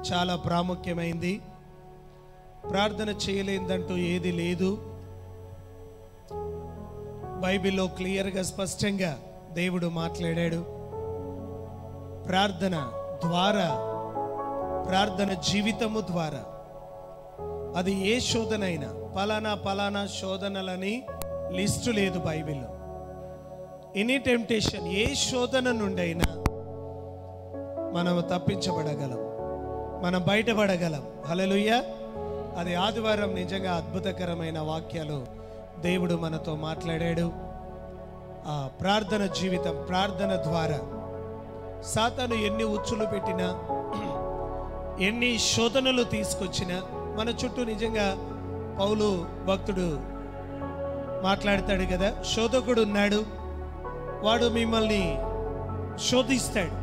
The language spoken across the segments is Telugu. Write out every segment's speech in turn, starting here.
చాలా ప్రాముఖ్యమైంది ప్రార్థన చేయలేదంటూ ఏది లేదు బైబిల్లో క్లియర్గా స్పష్టంగా దేవుడు మాట్లాడాడు ప్రార్థన ద్వారా ప్రార్థన జీవితము ద్వారా అది ఏ శోధనైనా పలానా పలానా శోధనలని లిస్టు లేదు బైబిల్లో ఎనీ టెంప్టేషన్ ఏ శోధన నుండైనా మనం తప్పించబడగలం మనం బయటపడగలం హల్లెలూయ అది ఆదివారం నిజంగా అద్భుతకరమైన వాక్యాలు దేవుడు మనతో మాట్లాడాడు ఆ ప్రార్థన జీవితం ప్రార్థన ద్వారా సాతాను ఎన్ని ఉచ్చులు పెట్టినా ఎన్ని శోధనలు తీసుకొచ్చినా మన చుట్టూ నిజంగా పౌలు భక్తుడు మాట్లాడతాడు కదా శోధకుడు ఉన్నాడు వాడు మిమ్మల్ని శోధిస్తాడు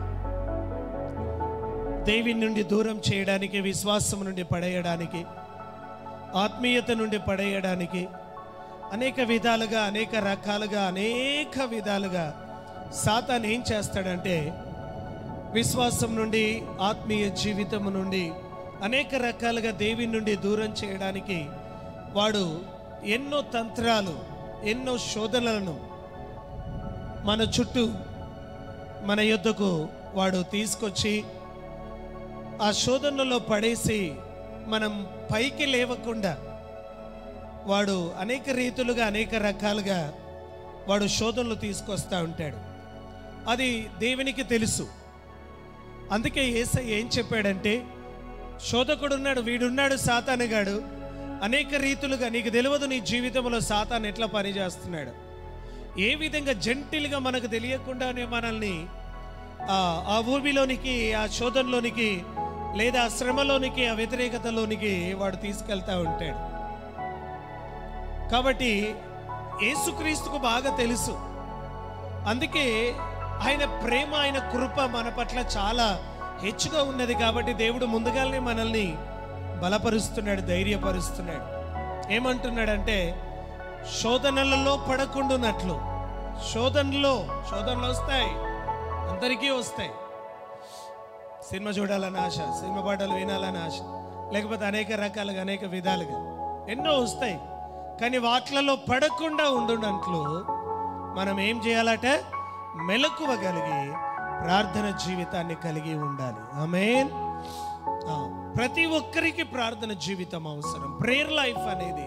దేవి నుండి దూరం చేయడానికి విశ్వాసం నుండి పడేయడానికి ఆత్మీయత నుండి పడేయడానికి అనేక విధాలుగా అనేక రకాలుగా అనేక విధాలుగా సాతాన్ ఏం చేస్తాడంటే విశ్వాసం నుండి ఆత్మీయ జీవితం నుండి అనేక రకాలుగా దేవి నుండి దూరం చేయడానికి వాడు ఎన్నో తంత్రాలు ఎన్నో శోధనలను మన చుట్టూ మన యొద్దకు వాడు తీసుకొచ్చి ఆ శోధనలో పడేసి మనం పైకి లేవకుండా వాడు అనేక రీతులుగా అనేక రకాలుగా వాడు శోధనలు తీసుకొస్తా ఉంటాడు అది దేవునికి తెలుసు అందుకే ఏసై ఏం చెప్పాడంటే శోధకుడున్నాడు వీడున్నాడు సాతానుగాడు అనేక రీతులుగా నీకు తెలియదు నీ జీవితంలో సాతాన్ ఎట్లా పనిచేస్తున్నాడు ఏ విధంగా జంటిల్గా మనకు తెలియకుండానే మనల్ని ఆ ఆ ఊబిలోనికి ఆ శోధనలోనికి లేదా ఆ శ్రమలోనికి ఆ వ్యతిరేకతలోనికి వాడు తీసుకెళ్తా ఉంటాడు కాబట్టి యేసుక్రీస్తుకు బాగా తెలుసు అందుకే ఆయన ప్రేమ ఆయన కృప మన పట్ల చాలా హెచ్చుగా ఉన్నది కాబట్టి దేవుడు ముందుగానే మనల్ని బలపరుస్తున్నాడు ధైర్యపరుస్తున్నాడు ఏమంటున్నాడంటే శోధనలలో పడకుండునట్లు శోధనలో శోధనలు వస్తాయి అందరికీ వస్తాయి సినిమా చూడాలని ఆశ సినిమా పాటలు వినాలని ఆశ లేకపోతే అనేక రకాలుగా అనేక విధాలుగా ఎన్నో వస్తాయి కానీ వాటిలలో పడకుండా ఉండునట్లు మనం ఏం చేయాలట మెలకువగలిగి ప్రార్థన జీవితాన్ని కలిగి ఉండాలి ఆమేన్ ఆ, ప్రతి ఒక్కరికి ప్రార్థన జీవితం అవసరం ప్రేయర్ లైఫ్ అనేది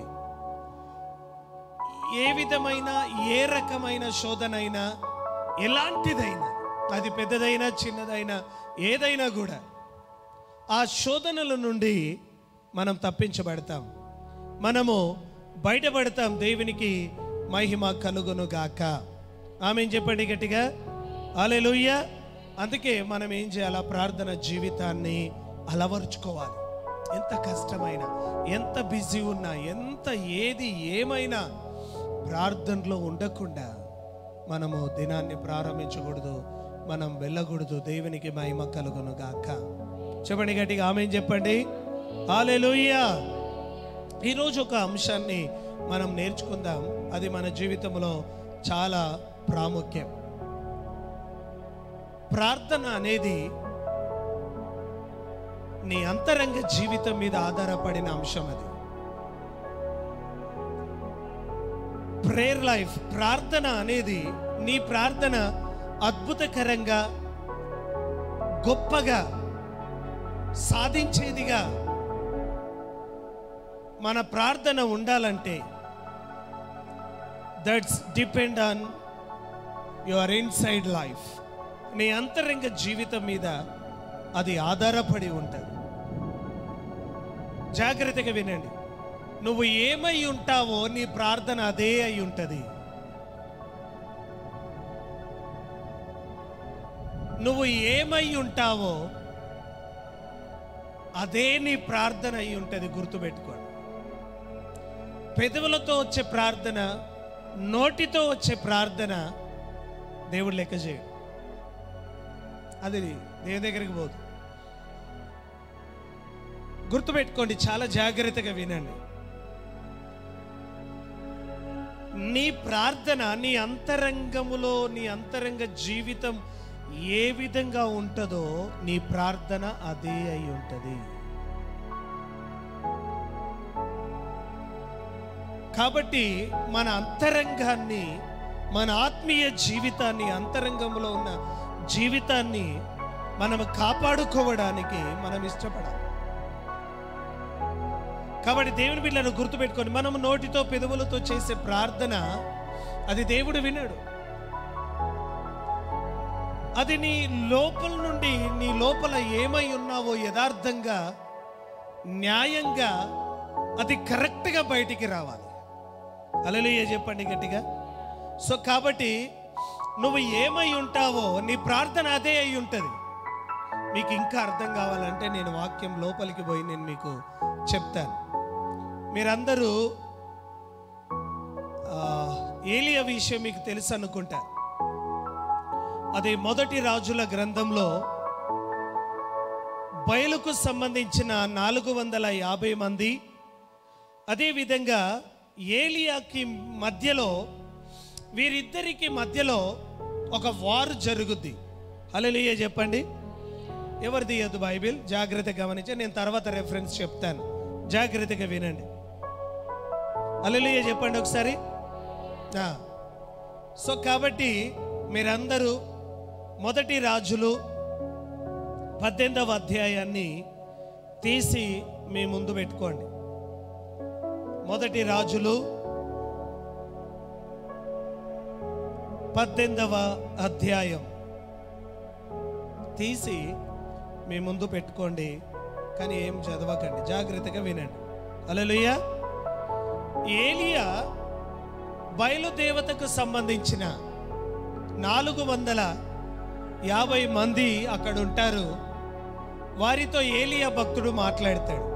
ఏ విధమైన ఏ రకమైన శోధనైనా ఎలాంటిదైనా అది పెద్దదైనా చిన్నదైనా ఏదైనా కూడా ఆ శోధనల నుండి మనం తప్పించబడతాం మనము బయటపడతాం దేవునికి మహిమ కలుగును గాక ఆమె చెప్పండి గట్టిగా అలెలుయ్య అందుకే మనం ఏం చేయాలి ఆ ప్రార్థన జీవితాన్ని అలవరుచుకోవాలి ఎంత కష్టమైన ఎంత బిజీ ఉన్నా ఎంత ఏది ఏమైనా ప్రార్థనలో ఉండకుండా మనము దినాన్ని ప్రారంభించకూడదు మనం వెళ్ళకూడదు దేవునికి మహిమ కలుగును గాక చెప్పండి గట్టిగా ఆమె చెప్పండి హాలెలూయా ఈరోజు ఒక అంశాన్ని మనం నేర్చుకుందాం అది మన జీవితంలో చాలా ప్రాముఖ్యం ప్రార్థన అనేది నీ అంతరంగ జీవితం మీద ఆధారపడిన అంశం అది ప్రేయర్ లైఫ్ ప్రార్థన అనేది నీ ప్రార్థన అద్భుతకరంగా గొప్పగా సాధించేదిగా మన ప్రార్థన ఉండాలంటే that's depend on your inside life నీ అంతరంగ జీవితం మీద అది ఆధారపడి ఉంటుంది జాగ్రత్తగా వినండి నువ్వు ఏమై ఉంటావో నీ ప్రార్థన అదే అయి ఉంటుంది నువ్వు ఏమై ఉంటావో అదే నీ ప్రార్థన అయి ఉంటుంది గుర్తుపెట్టుకోండి పెదవులతో వచ్చే ప్రార్థన నోటితో వచ్చే ప్రార్థన దేవుడు లెక్క చేయడు అది దేవుని దగ్గరికి పోదు గుర్తుపెట్టుకోండి చాలా జాగ్రత్తగా వినండి నీ ప్రార్థన నీ అంతరంగములో నీ అంతరంగ జీవితం ఏ విధంగా ఉంటుందో నీ ప్రార్థన అదే అయి ఉంటుంది కాబట్టి మన అంతరంగాన్ని మన ఆత్మీయ జీవితాన్ని అంతరంగంలో ఉన్న జీవితాన్ని మనం కాపాడుకోవడానికి మనం ఇష్టపడాలి కాబట్టి దేవుని బిడ్డలను గుర్తుపెట్టుకొని మనం నోటితో పెదవులతో చేసే ప్రార్థన అది దేవుడు వినడు అది నీ లోపల నుండి నీ లోపల ఏమై ఉన్నావో యథార్థంగా న్యాయంగా అది కరెక్ట్గా బయటికి రావాలి అలలుయ చెప్పండి గట్టిగా సో కాబట్టి నువ్వు ఏమై ఉంటావో నీ ప్రార్థన అదే అయి ఉంటుంది మీకు ఇంకా అర్థం కావాలంటే నేను వాక్యం లోపలికి పోయి నేను మీకు చెప్తాను మీరందరూ ఆ, ఏలియా విషయం మీకు తెలుసు అనుకుంటా అది మొదటి రాజుల గ్రంథంలో బయలుకు సంబంధించిన నాలుగు వందల యాభై మంది అదేవిధంగా ఏలియాకి మధ్యలో వీరిద్దరికి మధ్యలో ఒక వారు జరుగుద్ది హల్లెలూయా చెప్పండి ఎవరు తీయద్దు బైబిల్ జాగ్రత్తగా గమనించి నేను తర్వాత రెఫరెన్స్ చెప్తాను జాగ్రత్తగా వినండి హల్లెలూయా చెప్పండి ఒకసారి ఆ. సో కాబట్టి మీరందరూ మొదటి రాజులు పద్దెనిమిదవ అధ్యాయాన్ని తీసి మీ ముందు పెట్టుకోండి మొదటి రాజులు పద్దెనిమిదవ అధ్యాయం తీసి మీ ముందు పెట్టుకోండి కానీ ఏం చదవకండి జాగ్రత్తగా వినండి అలలుయ్య ఏలియా బయలుదేవతకు సంబంధించిన నాలుగు వందల యాభై మంది అక్కడ ఉంటారు వారితో ఏలియా భక్తుడు మాట్లాడతాడు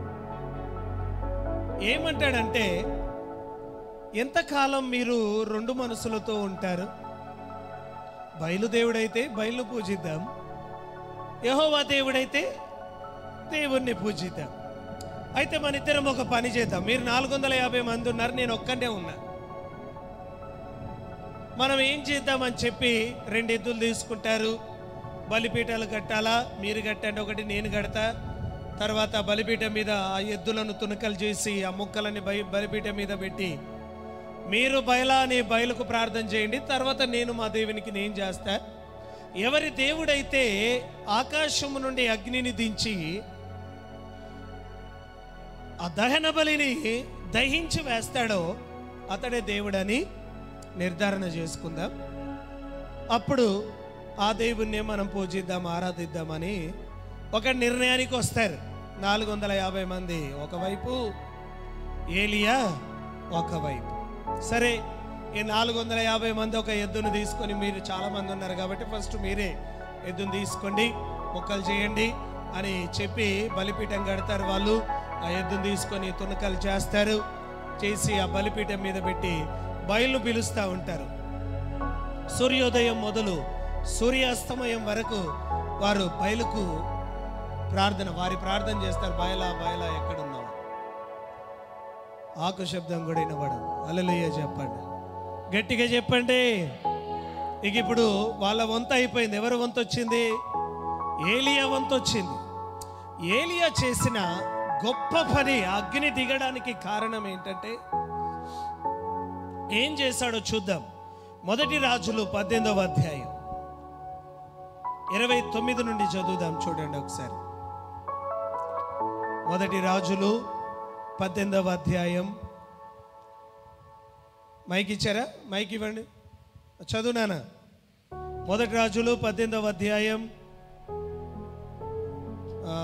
ఏమంటాడంటే ఎంతకాలం మీరు రెండు మనసులతో ఉంటారు బయలుదేవుడైతే బయలు పూజిద్దాం యహోవా దేవుడైతే దేవుణ్ణి పూజిద్దాం అయితే మన ఇద్దరం ఒక పని చేద్దాం మీరు నాలుగు వందల యాభై మంది ఉన్నారు నేను ఒక్కనే ఉన్నా మనం ఏం చేద్దామని చెప్పి రెండు ఎద్దులు తీసుకుంటారు బలిపీఠాలు కట్టాలా మీరు కట్టండి ఒకటి నేను కడతా తర్వాత బలిపీఠం మీద ఆ ఎద్దులను తునకలు చేసి ఆ ముక్కలని బలి బలిపీఠం మీద పెట్టి మీరు బయలా అని బయలుకు ప్రార్థన చేయండి తర్వాత నేను మా దేవునికి నేను చేస్తా ఎవరి దేవుడైతే ఆకాశము నుండి అగ్నిని దించి ఆ దహన బలిని దహించి వేస్తాడో అతడే దేవుడని నిర్ధారణ చేసుకుందాం అప్పుడు ఆ దేవుణ్ణి మనం పూజిద్దాం ఆరాధిద్దామని ఒక నిర్ణయానికి వస్తారు నాలుగు వందల యాభై మంది ఒకవైపు ఏలియా ఒకవైపు సరే ఈ నాలుగు వందల యాభై మంది ఒక ఎద్దును తీసుకొని మీరు చాలా మంది ఉన్నారు కాబట్టి ఫస్ట్ మీరే ఎద్దును తీసుకోండి మొక్కలు చేయండి అని చెప్పి బలిపీఠం కడతారు వాళ్ళు ఆ ఎద్దును తీసుకొని తునకలు చేస్తారు చేసి ఆ బలిపీఠం మీద పెట్టి బయలు పిలుస్తూ ఉంటారు సూర్యోదయం మొదలు సూర్యాస్తమయం వరకు వారు బయలుకు ప్రార్థన వారి ప్రార్థన చేస్తారు బయలా బయలా ఎక్కడున్నావు ఆకు శబ్దం కూడా వినబడదు అల్లెలుయ్య చెప్పండి గట్టిగా చెప్పండి ఇక ఇప్పుడు వాళ్ళ వంత అయిపోయింది ఎవరు వంత వచ్చింది ఏలియా వంత వచ్చింది ఏలియా చేసిన గొప్ప పని ఆ అగ్ని దిగడానికి కారణం ఏంటంటే ఏం చేశాడో చూద్దాం మొదటి రాజులు పద్దెనిమిదవ అధ్యాయం ఇరవై తొమ్మిది నుండి చదువుదాం చూడండి ఒకసారి మొదటి రాజులు పద్దెనిమిదవ అధ్యాయం మైక్ ఇచ్చారా మైక్ ఇవ్వండి చదువునానా మొదటి రాజులు పద్దెనిమిదవ అధ్యాయం ఆ,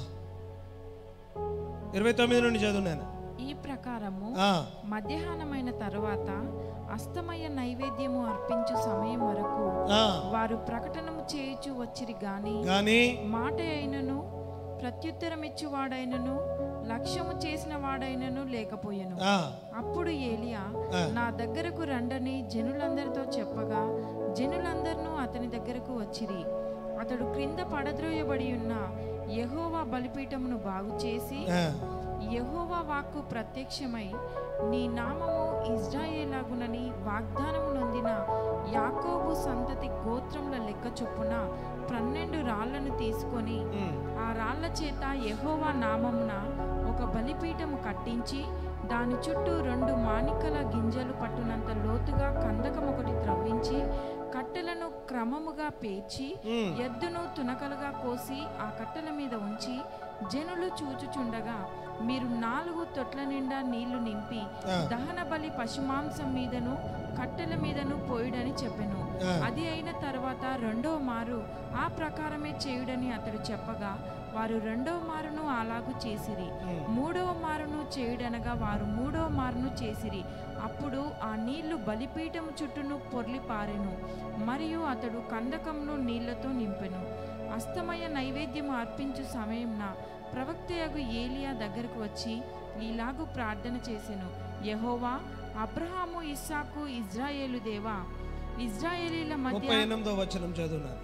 ఇరవై తొమ్మిది నుండి చదువునాను ఈ ప్రకారము ఆ, మధ్యాహ్నమైన తరువాత అస్తమయ నైవేద్యము అర్పించు సమయం వరకు ఆ, వారు ప్రకటనము చేయుచు వచ్చిరి గాని కానీ మాట అయినను ప్రత్యుత్తరమిచ్చువాడైనను లక్ష్యము చేసిన వాడైనను లేకపోయెను ఆ, అప్పుడు ఏలియా ఆ. నా దగ్గరకు రండని జనులందరితో చెప్పగా జనులందరినూ అతని దగ్గరకు వచ్చిరి అతడు క్రింద పడద్రోయబడి ఉన్న యెహోవా బలిపీఠమును బాగు చేసి ఆ, యెహోవా వాక్కు ప్రత్యక్షమై నీ నామము ఇజ్రాయేలాగునని వాగ్దానము నొందిన యాకోబు సంతతి గోత్రముల లెక్క చొప్పున పన్నెండు రాళ్లను తీసుకొని ఉమ్, ఆ రాళ్ల చేత యెహోవా నామమున ఒక బలిపీఠము కట్టించి దాని చుట్టూ రెండు మాణికల గింజలు పట్టునంత లోతుగా కందకం ఒకటి త్రవ్వించి కట్టెలను క్రమముగా పేర్చి ఉమ్. ఎద్దును తునకలుగా కోసి ఆ కట్టెల మీద ఉంచి జనులు చూచుచుండగా మీరు నాలుగు తొట్ల నిండా నీళ్లు నింపి ఆ. దహన బలి పశుమాంసం మీదను కట్టెల మీదను పోయుడని చెప్పెను ఆ. అది అయిన తర్వాత రెండో మారు ఆ ప్రకారమే చేయుడని అతడు చెప్పగా వారు రెండవ మారును అలాగు చేసిరి ఉమ్. మూడవ మారును చేయుడనగా వారు మూడవ మారును చేసిరి అప్పుడు ఆ నీళ్లు బలిపీఠము చుట్టూను పొర్లి పారెను మరియు అతడు కందకమును నీళ్లతో నింపెను అస్తమయ నైవేద్యం అర్పించు సమయంన ప్రవక్తయగు ఏలియా దగ్గరకు వచ్చి ఈలాగు ప్రార్థన చేసెను యెహోవా అబ్రహాము ఇస్సాకు ఇజ్రాయేలు దేవా ఇజ్రాయేలీల ముప్పై మధ్య ఎనిమిదో వచనం చదువున్నారు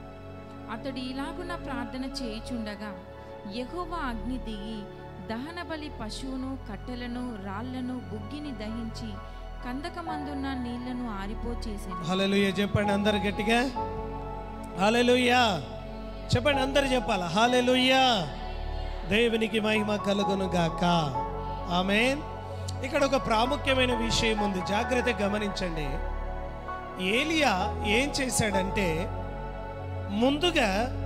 అతడు ఇలాగున ప్రార్థన చేయుచుండగా యెహోవా అగ్ని దిగి దహన బలి పశువును కట్టెలను రాళ్లను బుగ్గిని దహించి కందకమందున్న నీళ్లను ఆరిపోచేసింది హల్లెలూయా చెప్పండి అందరు గట్టిగా హల్లెలూయా చెప్పండి అందరు చెప్పాలి హల్లెలూయా దేవునికి మహిమ కలుగును గాక ఆమేన్ ఇక్కడ ఒక ప్రాముఖ్యమైన విషయం ఉంది జాగ్రత్త గమనించండి ఏలియా ఏం చేశాడంటే ముందుగా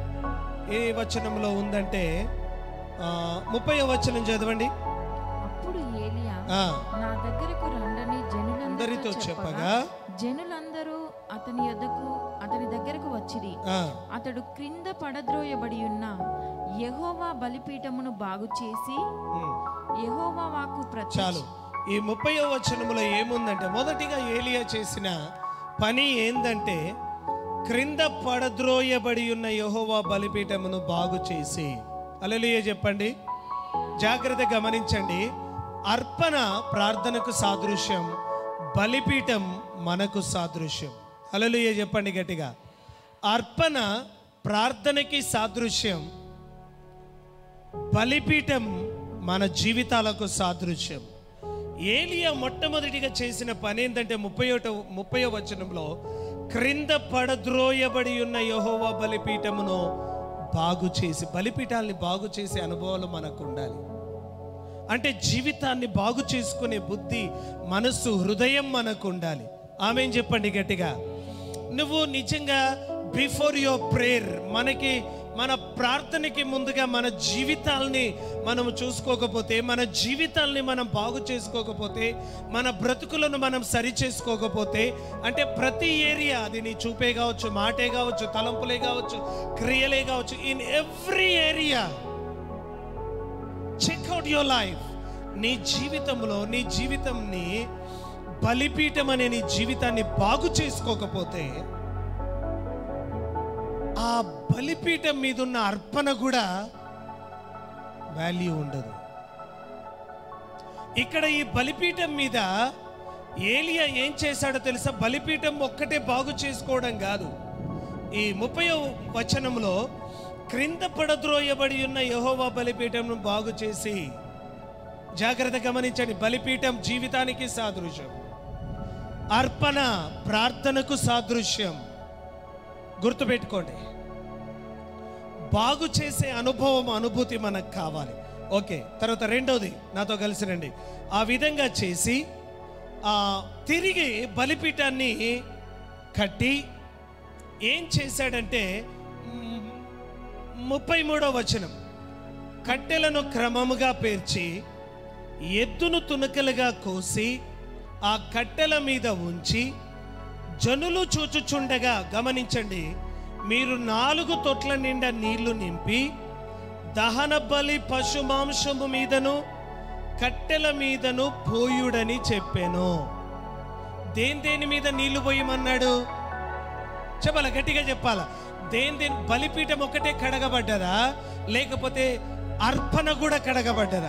ఏ వచనంలో ఉందంటే ఆ, ముప్పై వచనం చదవండి అప్పుడు ఏలియా ఆ, నా దగ్గరకు రండని జనులందరితో అందరితో చెప్పగా చెప్పగా జనులందరూ అతని యొద్దకు అతని దగ్గరకు వచ్చిరి ఆ, అతడు క్రింద పడద్రోయబడి ఉన్న యెహోవా బలిపీఠమును బాగు చేసి ఉమ్. యెహోవా వాక్కు చాలు ప్రత్యక్ష ఈ ముప్పై వచనములో ఏముందంటే మొదటిగా ఏలియా చేసిన పని ఏందంటే క్రింద పడద్రోయబడి ఉన్న యెహోవా బలిపీఠమును బాగు చేసి అలలియ చెప్పండి జాగ్రత్త గమనించండి అర్పణ ప్రార్థనకు సాదృశ్యం బలిపీఠం మనకు సాదృశ్యం అలలియ చెప్పండి గట్టిగా అర్పణ ప్రార్థనకి సాదృశ్యం బలిపీఠం మన జీవితాలకు సాదృశ్యం ఏలియా మొట్టమొదటిగా చేసిన పని ఏంటంటే ముప్పై ఒకటో ముప్పై వచనంలో క్రింద పడద్రోయబడి ఉన్న యహోవా బలిపీఠమును బాగు చేసి బలిపీఠాల్ని బాగు చేసే అనుభవాలు మనకు ఉండాలి అంటే జీవితాన్ని బాగు చేసుకునే బుద్ధి మనస్సు హృదయం మనకు ఉండాలి ఆమె చెప్పండి గట్టిగా నువ్వు నిజంగా బిఫోర్ యువర్ ప్రేయర్ మనకి మన ప్రార్థనకి ముందుగా మన జీవితాల్ని మనం చూసుకోకపోతే మన జీవితాల్ని మనం బాగు చేసుకోకపోతే మన బ్రతుకులను మనం సరి చేసుకోకపోతే అంటే ప్రతి ఏరియా అది నీ చూపే కావచ్చు మాటే కావచ్చు తలంపులే కావచ్చు క్రియలే కావచ్చు in every area check out your life నీ జీవితంలో నీ జీవితంని బలిపీఠం అనే నీ జీవితాన్ని బాగు చేసుకోకపోతే ఆ బలిపీఠం మీద ఉన్న అర్పణ కూడా వాల్యూ ఉండదు ఇక్కడ ఈ బలిపీఠం మీద ఏలియా ఏం చేశాడో తెలుసా బలిపీఠం ఒక్కటే బాగు చేసుకోవడం కాదు ఈ ముప్పై వచనంలో క్రింద పడద్రోయబడి ఉన్న యహోవా బలిపీఠంను బాగు చేసి జాగ్రత్త గమనించండి బలిపీఠం జీవితానికి సాదృశ్యం అర్పణ ప్రార్థనకు సాదృశ్యం గుర్తుపెట్టుకోండి బాగు చేసే అనుభవం అనుభూతి మనకు కావాలి ఓకే తర్వాత రెండోది నాతో కలిసి రండి ఆ విధంగా చేసి ఆ, తిరిగి బలిపీఠాన్ని కట్టి ఏం చేశాడంటే మ్, ముప్పై మూడో వచనం కట్టెలను క్రమముగా పేర్చి ఎద్దును తునకలుగా కోసి ఆ కట్టెల మీద ఉంచి జనులు చూచుచుండగా గమనించండి మీరు నాలుగు తొట్ల నిండా నీళ్లు నింపి దహన బలి పశు మాంసము మీదను కట్టెల మీదను పోయుడని చెప్పాను దేని దేని మీద నీళ్లు పోయమన్నాడు చెప్పాల గట్టిగా చెప్పాల దేని దేని బలిపీఠం ఒకటే కడగబడ్డదా లేకపోతే అర్పణ కూడా కడగబడ్డదా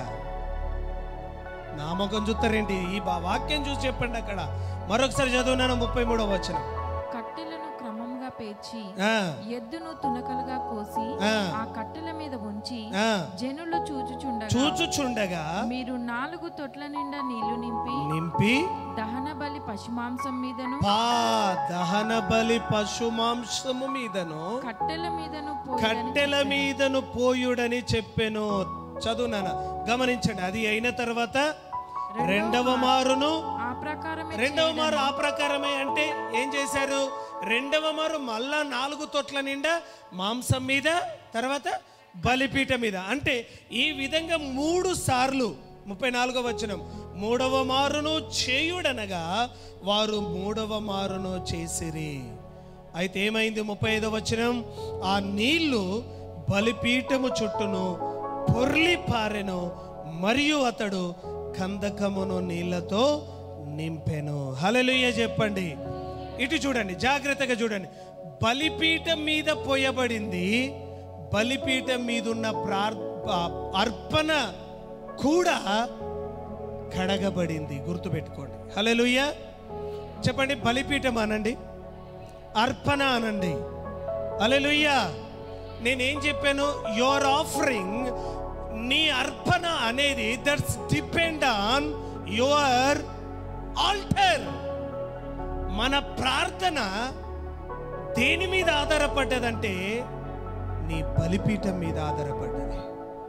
నామకం చూస్తారేంటి ఈ బా- వాక్యం చూసి చెప్పండి అక్కడ మరొకసారి చదువునాను ముప్పై మూడవ వచనం కట్టెలను క్రమంగా పేర్చి వచ్చి ఆ, ఎద్దును తునకలుగా కోసి ఆ. ఆ కట్టెల మీద ఉంచి ఆ. జనులు చూచుచుండగా చూచుచుండగా మీరు నాలుగు తొట్ల నిండా నీళ్లు నింపి నింపి దహన బలి పశుమాంసం మీదను పా దహన బలి పశు మాంసము మీదను కట్టెల మీదను పోయని కట్టెల మీదను పోయుడని చెప్పెను చదువు నాన్న గమనించండి అది అయిన తర్వాత రెండవ మారును ఆ ప్రకారమే రెండవ మారు ఆ ప్రకారమే అంటే ఏం చేశారు రెండవ మారు మళ్ళా నాలుగు తొట్ల నిండా మాంసం మీద తర్వాత బలిపీఠ మీద అంటే ఈ విధంగా మూడు సార్లు ముప్పై నాలుగో వచనం మూడవ మారును చేయుడనగా వారు మూడవ మారును చేసిరి అయితే ఏమైంది ముప్పై ఐదో వచనం ఆ నీళ్లు బలిపీఠము చుట్టూను పొర్లి పారెను మరియు అతడు కందకమును నీళ్లతో నింపెను హల్లెలూయా చెప్పండి ఇటు చూడండి జాగ్రత్తగా చూడండి బలిపీఠం మీద పోయబడింది బలిపీఠం మీద ఉన్న ప్రార్ ఆ- అర్పణ కూడా కడగబడింది గుర్తుపెట్టుకోండి హల్లెలూయా చెప్పండి బలిపీఠం అనండి అర్పణ అనండి హల్లెలూయా నేనేం చెప్పాను యువర్ ఆఫరింగ్ నీ అర్పణ అనేది that's depend on your altar మన ప్రార్థన దేని మీద ఆధారపడ్డదంటే నీ బలిపీఠం మీద ఆధారపడ్డది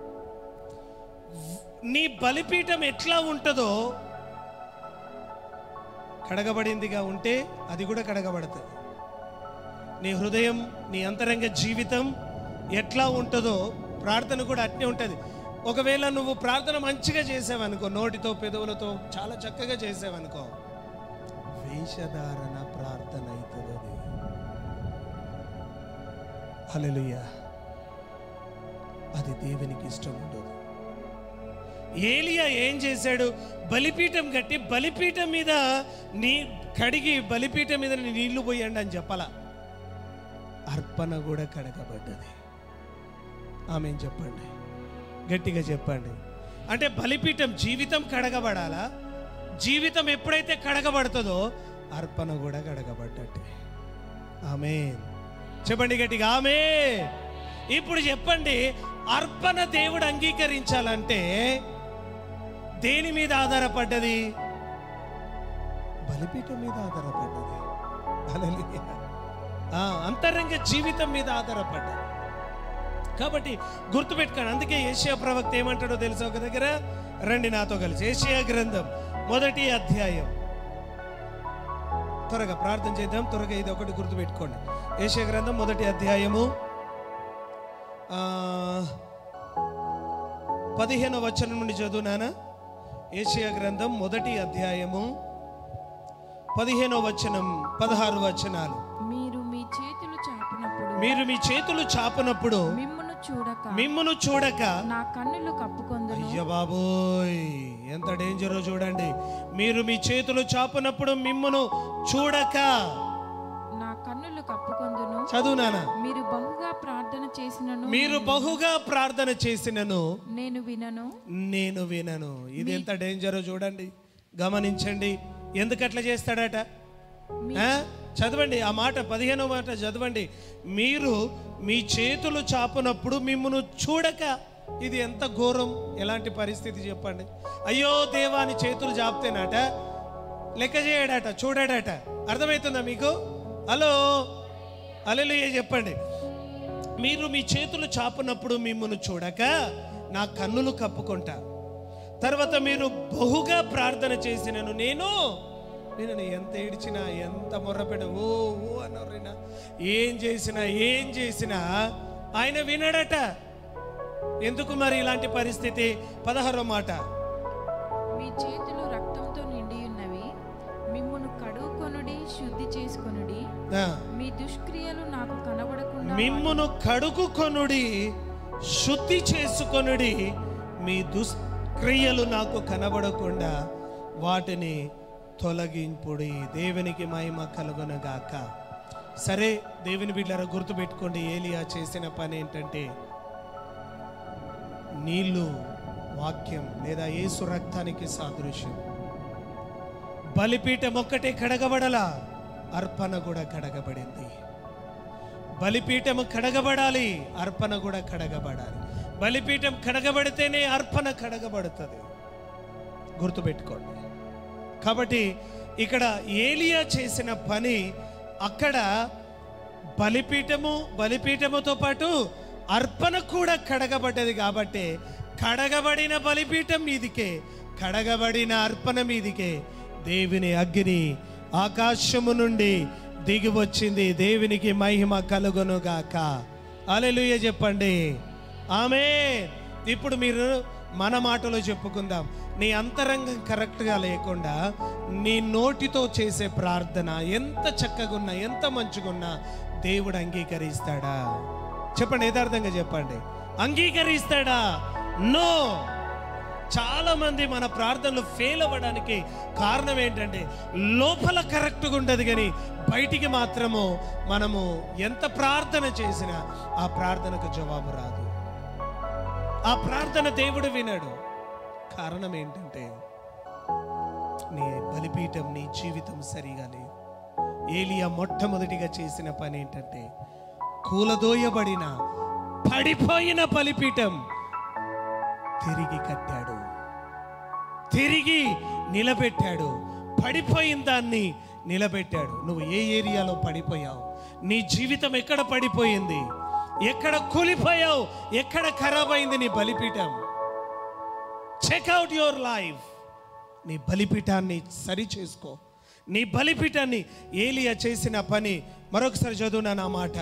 నీ బలిపీఠం ఎట్లా ఉంటుందో కడగబడిందిగా ఉంటే అది కూడా కడగబడుతుంది నీ హృదయం నీ అంతరంగ జీవితం ఎట్లా ఉంటుందో ప్రార్థన కూడా అట్నే ఉంటుంది ఒకవేళ నువ్వు ప్రార్థన మంచిగా చేసావనుకో నోటితో పెదవులతో చాలా చక్కగా చేసావనుకో వేషధారణ ప్రార్థన అవుతుంది అది హల్లెలూయా అది దేవునికి ఇష్టం ఉండదు ఏలియా ఏం చేశాడు బలిపీఠం కట్టి బలిపీఠం మీద నీ కడిగి బలిపీఠం మీద నీ నీళ్లు పోయండి అని చెప్పాలా అర్పణ కూడా కడగబడ్డది ఆమె చెప్పండి గట్టిగా చెప్పండి అంటే బలిపీఠం జీవితం కడగబడాలా జీవితం ఎప్పుడైతే కడగబడుతుందో అర్పణ కూడా కడగబడ్డట్టే ఆమె చెప్పండి గట్టిగా ఆమె ఇప్పుడు చెప్పండి అర్పణ దేవుడు అంగీకరించాలంటే దేని మీద ఆధారపడ్డది బలిపీఠం మీద ఆధారపడ్డది హల్లెలూయా. ఆ, అంతరంగ జీవితం మీద ఆధారపడ్డది కాబట్టి గుర్తుపెట్టుకోండి అందుకే ఏషియా ప్రవక్త ఏమంటాడో తెలుసా ఒక దగ్గర రండి నాతో కలిసి ఏషియా గ్రంథం మొదటి అధ్యాయం త్వరగా ప్రార్థన చేద్దాం త్వరగా ఇది ఒకటి గుర్తుపెట్టుకోండి ఏషియా గ్రంథం మొదటి అధ్యాయము ఆ, పదిహేనో వచనం నుండి చదువునానా ఏషియా గ్రంథం మొదటి అధ్యాయము పదిహేనో వచనం పదహారు వచనాలు మీరు మీ చేతులు చాపినప్పుడు మీరు మీ చేతులు చాపనప్పుడు మిమ్మును చూడక మిమ్మును చూడక నా కన్నులు కప్పుకొందును అయ్య బాబోయ్ ఎంత డేంజరో చూడండి మీరు మీ చేతులు చాపునప్పుడు మిమ్మును చూడక నా కన్నులు కప్పుకొందును చదువునానా మీరు బహుగా ప్రార్థన చేసినను మీరు బహుగా ప్రార్థన చేసినను నేను వినను నేను వినను ఇది ఎంత డేంజరో చూడండి గమనించండి ఎందుకు అట్లా చేస్తాడట ఆ? చదవండి ఆ మాట పదిహేనో మాట చదవండి మీరు మీ చేతులు చాపునప్పుడు మిమ్మల్ని చూడక ఇది ఎంత ఘోరం ఎలాంటి పరిస్థితి చెప్పండి అయ్యో దేవాని చేతులు చాపితేనట లెక్క చేయడట చూడడట అర్థమవుతుందా మీకు హలో అలెలుయ్య చెప్పండి మీరు మీ చేతులు చాపునప్పుడు మిమ్మల్ని చూడక నా కన్నులు కప్పుకుంటా తర్వాత మీరు బహుగా ప్రార్థన చేసినను నేను నేను ఎంత ఏడ్చినా ఎంత మొర్రపెడ ఓ ఓ అన్నోరినా ఏం చేసినా ఏం చేసినా ఆయన వినడట ఎందుకు మరి ఇలాంటి పరిస్థితి పదహారో మాట మీ చేతులు రక్తంతో నిండి ఉన్నవి మిమ్మును కడుక్కొనుడి శుద్ధి చేసుకొనుడి ఆ, మీ దుష్క్రియలు నాకు కనబడకుండా మిమ్మును కడుగుకొనుడి శుద్ధి చేసుకొనుడి మీ దుష్క్రియలు నాకు కనబడకుండా వాటిని తొలగింపుడి దేవునికి మహిమ కలుగునగాక సరే దేవుని బిడ్డల గుర్తుపెట్టుకోండి ఏలియా చేసిన పని ఏంటంటే నీళ్లు వాక్యం లేదా యేసు రక్తానికి సాదృశ్యం బలిపీఠం ఒక్కటే కడగబడలా అర్పణ కూడా కడగబడింది బలిపీఠము కడగబడాలి అర్పణ కూడా కడగబడాలి బలిపీఠం కడగబడితేనే అర్పణ కడగబడుతుంది గుర్తుపెట్టుకోండి కాబట్టి ఇక్కడ ఏలియా చేసిన పని అక్కడ బలిపీఠము బలిపీఠముతో పాటు అర్పణ కూడా కడగబడ్డది కాబట్టి కడగబడిన బలిపీఠం మీదికే కడగబడిన అర్పణ మీదికే దేవుని అగ్ని ఆకాశము నుండి దిగి వచ్చింది దేవునికి మహిమ కలుగునుగాక అలెలుయ చెప్పండి ఆమె ఇప్పుడు మీరు మన మాటలో చెప్పుకుందాం నీ అంతరంగం కరెక్ట్గా లేకుండా నీ నోటితో చేసే ప్రార్థన ఎంత చక్కగున్నా ఎంత మంచిగున్నా దేవుడు అంగీకరిస్తాడా చెప్పండి యథార్థంగా చెప్పండి అంగీకరిస్తాడా నో చాలా మంది మన ప్రార్థనలు ఫెయిల్ అవ్వడానికి కారణం ఏంటంటే లోపల కరెక్ట్గా ఉండదు కానీ బయటికి మాత్రము మనము ఎంత ప్రార్థన చేసినా ఆ ప్రార్థనకు జవాబు రాదు ఆ ప్రార్థన దేవుడు వినడు కారణం ఏంటంటే నీ బలిపీఠం నీ జీవితం సరిగా లేదు ఏలియా మొట్టమొదటిగా చేసిన పని ఏంటంటే కూలదోయబడిన పడిపోయిన బలిపీఠం తిరిగి కట్టాడు తిరిగి నిలబెట్టాడు పడిపోయిన దాన్ని నిలబెట్టాడు నువ్వు ఏ ఏరియాలో పడిపోయావు నీ జీవితం ఎక్కడ పడిపోయింది ఎక్కడ కూలిపోయావు ఎక్కడ ఖరాబ్ అయింది నీ బలిపీఠం చెక్అవుట్ యువర్ లైఫ్ నీ బలిపీఠాన్ని సరి చేసుకో నీ బలిపీఠాన్ని ఏలియా చేసిన పని మరొకసారి చదువునా నా మాట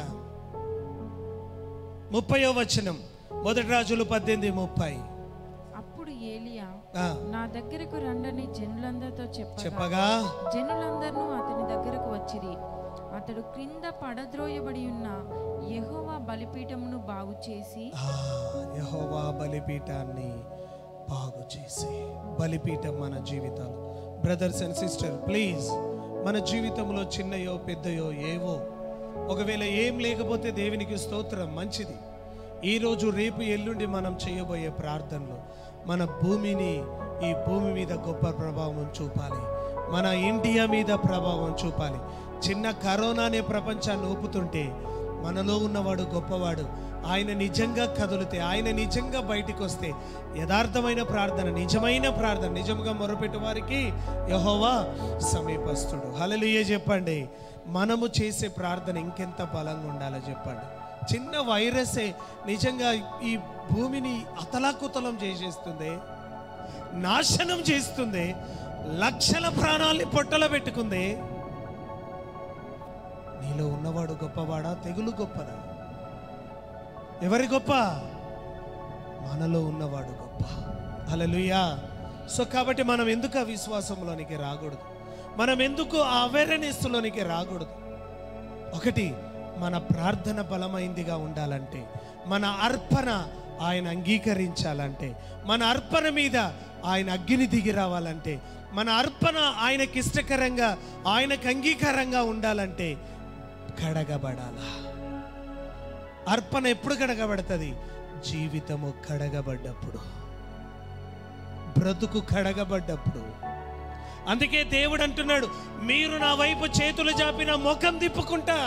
ముప్పయో వచనం మొదటి రాజులు పద్దెనిమిది ముప్పై అప్పుడు ఏలియా ఆ, నా దగ్గరకు రండని జనులందరితో చెప్పగా చెప్పగా జనులందరూ అతని దగ్గరకు వచ్చిరి అతడు క్రింద పడద్రోయబడి ఉన్న యెహోవా బలిపీఠమును బాగు చేసి ఆ, యెహోవా బలిపీఠాన్ని బాగు చేసి బలిపీఠం మన జీవితాలు బ్రదర్స్ అండ్ సిస్టర్ ప్లీజ్ మన జీవితంలో చిన్నయో పెద్దయో ఏవో ఒకవేళ ఏం లేకపోతే దేవునికి స్తోత్రం మంచిది ఈరోజు రేపు ఎల్లుండి మనం చేయబోయే ప్రార్థనలు మన భూమిని ఈ భూమి మీద గొప్ప ప్రభావం చూపాలి మన ఇండియా మీద ప్రభావం చూపాలి చిన్న కరోనానే ప్రపంచాన్ని ఊపుతుంటే మనలో ఉన్నవాడు గొప్పవాడు ఆయన నిజంగా కదులితే ఆయన నిజంగా బయటికి వస్తే యథార్థమైన ప్రార్థన నిజమైన ప్రార్థన నిజంగా మొరపెట్టు వారికి యహోవా సమీపస్తుడు హలలుయే చెప్పండి మనము చేసే ప్రార్థన ఇంకెంత బలంగా ఉండాలో చెప్పండి చిన్న వైరసే నిజంగా ఈ భూమిని అతలాకుతలం చేసేస్తుంది నాశనం చేస్తుంది లక్షల ప్రాణాల్ని పొట్టలో పెట్టుకుంది నీలో ఉన్నవాడు గొప్పవాడా తెగులు గొప్పదా ఎవరి గొప్ప మనలో ఉన్నవాడు గొప్ప హల్లెలూయా సో కాబట్టి మనం ఎందుకు ఆ విశ్వాసంలోనికి రాకూడదు మనం ఎందుకు ఆ అవేర్నెస్లోనికి రాకూడదు ఒకటి మన ప్రార్థన బలమైందిగా ఉండాలంటే మన అర్పణ ఆయన అంగీకరించాలంటే మన అర్పణ మీద ఆయన అగ్ని దిగి రావాలంటే మన అర్పణ ఆయనకి ఇష్టకరంగా ఆయనకు అంగీకారంగా ఉండాలంటే కడగబడాలా అర్పణ ఎప్పుడు కడగబడుతుంది జీవితము కడగబడ్డప్పుడు బ్రతుకు కడగబడ్డప్పుడు అందుకే దేవుడు అంటున్నాడు మీరు నా వైపు చేతులు చాపిన ముఖం తిప్పుకుంటా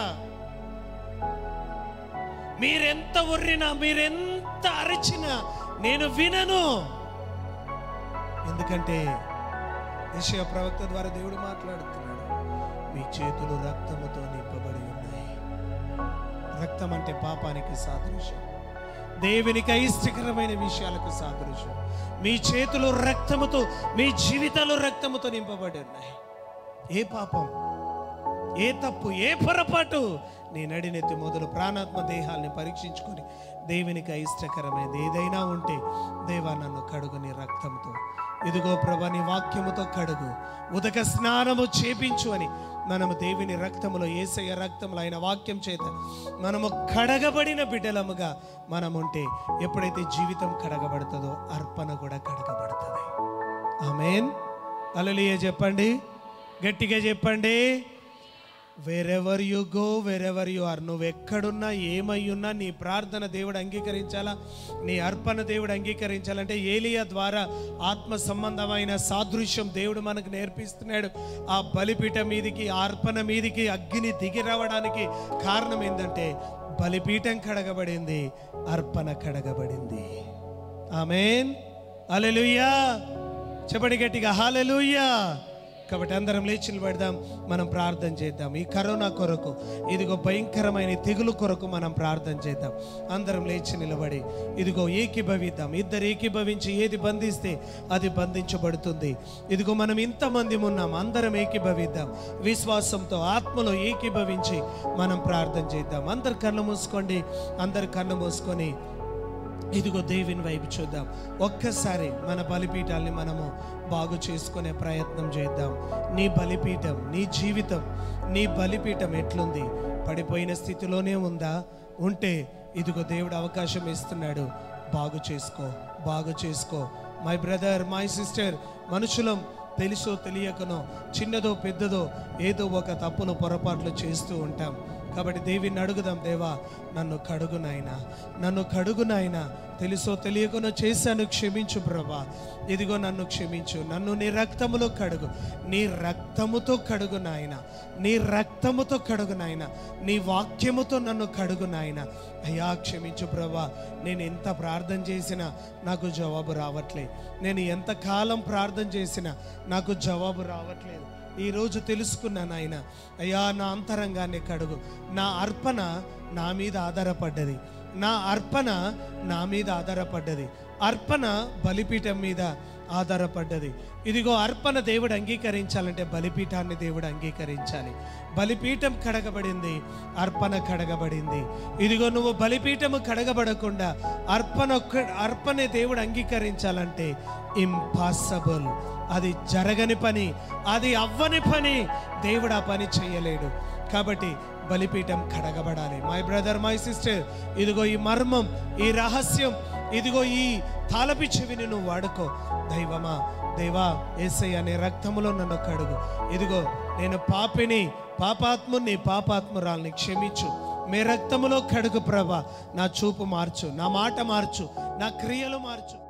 మీరెంత ఉర్రినా మీరెంత అరిచినా నేను వినను ఎందుకంటే యెషయా ప్రవక్త ద్వారా దేవుడు మాట్లాడుతున్నాడు మీ చేతులు రక్తముతో నింపబడి ఉన్నాయి రక్తం అంటే పాపానికి సాదృశ్యం దేవునికి అయిష్టకరమైన విషయాలకు సాదృశ్యం మీ చేతులు రక్తముతో మీ జీవితాలు రక్తముతో నింపబడి ఉన్నాయి ఏ పాపం ఏ తప్పు ఏ పొరపాటు నీ నడినెత్తి మొదలు ప్రాణాత్మ దేహాల్ని పరీక్షించుకొని దేవునికి అయిష్టకరమైనది ఏదైనా ఉంటే దేవా నన్ను కడుగు నీ రక్తంతో ఇదిగో ప్రభా నీ వాక్యముతో కడుగు ఉదక స్నానము చేపించు అని మనము దేవుని రక్తములో ఏసయ్య రక్తములో ఆయన వాక్యం చేత మనము కడగబడిన బిడ్డలముగా మనం ఉంటే ఎప్పుడైతే జీవితం కడగబడుతుందో అర్పణ కూడా కడగబడుతుంది ఆమెన్ అలలియ చెప్పండి గట్టిగా చెప్పండి wherever you go wherever you are నువ్వు ఎక్కడున్నా ఏమై ఉన్నా నీ ప్రార్థన దేవుడు అంగీకరించాలా నీ అర్పణ దేవుడు అంగీకరించాలంటే ఏలియా ద్వారా ఆత్మ సంబంధమైన సాదృశ్యం దేవుడు మనకు నేర్పిస్తున్నాడు ఆ బలిపీఠం మీదికి ఆ అర్పణ మీదికి అగ్ని దిగి రావడానికి కారణం ఏంటంటే బలిపీఠం కడగబడింది అర్పణ కడగబడింది ఆమెన్ హల్లెలూయా చెప్పండి గట్టిగా హాలెలూయా కాబట్టి అందరం లేచి నిలబడదాం మనం ప్రార్థన చేద్దాం ఈ కరోనా కొరకు ఇదిగో భయంకరమైన ఈ తెగులు కొరకు మనం ప్రార్థన చేద్దాం అందరం లేచి నిలబడి ఇదిగో ఏకీభవిద్దాం ఇద్దరు ఏకీభవించి ఏది బంధిస్తే అది బంధించబడుతుంది ఇదిగో మనం ఇంతమంది ఉన్నాం అందరం ఏకీభవిద్దాం విశ్వాసంతో ఆత్మలో ఏకీభవించి మనం ప్రార్థన చేద్దాం అందరు కళ్ళు మూసుకోండి అందరు కళ్ళు మూసుకొని ఇదిగో దేవుని వైపు చూద్దాం ఒక్కసారి మన బలిపీఠాల్ని మనము బాగు చేసుకునే ప్రయత్నం చేద్దాం నీ బలిపీఠం నీ జీవితం నీ బలిపీఠం ఎట్లుంది పడిపోయిన స్థితిలోనే ఉందా ఉంటే ఇదిగో దేవుడు అవకాశం ఇస్తున్నాడు బాగు చేసుకో బాగు చేసుకో మై బ్రదర్ మై సిస్టర్ మనుషులం తెలుసో తెలియకనో చిన్నదో పెద్దదో ఏదో ఒక తప్పులు పొరపాట్లు చేస్తూ ఉంటాం కాబట్టి దేవిని అడుగుదాం దేవా నన్ను కడుగు నాయనా నన్ను కడుగు నాయనా తెలుసో తెలియకనో చేశాను క్షమించు ప్రభా ఇదిగో నన్ను క్షమించు నన్ను నీ రక్తములో కడుగు నీ రక్తముతో కడుగు నాయన నీ రక్తముతో కడుగు నాయన నీ వాక్యముతో నన్ను కడుగు నాయన అయ్యా క్షమించు ప్రభా నేను ఎంత ప్రార్థన చేసినా నాకు జవాబు రావట్లే నేను ఎంత కాలం ప్రార్థన చేసినా నాకు జవాబు రావట్లేదు ఈరోజు తెలుసుకున్నాను ఆయన అయ్యా నా అంతరంగాన్ని కడుగు నా అర్పణ నా మీద ఆధారపడ్డది నా అర్పణ నా మీద ఆధారపడ్డది అర్పణ బలిపీఠం మీద ఆధారపడ్డది ఇదిగో అర్పణ దేవుడు అంగీకరించాలంటే బలిపీఠాన్ని దేవుడు అంగీకరించాలి బలిపీఠం కడగబడింది అర్పణ కడగబడింది ఇదిగో నువ్వు బలిపీఠము కడగబడకుండా అర్పణ ఒక్క- అర్పణ దేవుడు అంగీకరించాలంటే ఇంపాసిబుల్ అది జరగని పని అది అవ్వని పని దేవుడు ఆ పని చేయలేడు కాబట్టి బలిపీఠం కడగబడాలి మై బ్రదర్ మై సిస్టర్ ఇదిగో ఈ మర్మం ఈ రహస్యం ఇదిగో ఈ తాలపి చెవిని నువ్వు వాడుకో దైవమా దేవా ఏసై అనే రక్తములో నన్ను కడుగు ఇదిగో నేను పాపిని పాపాత్ముని పాపాత్మురాల్ని క్షమించు మీ రక్తములో కడుగు ప్రభా నా చూపు మార్చు నా మాట మార్చు నా క్రియలు మార్చు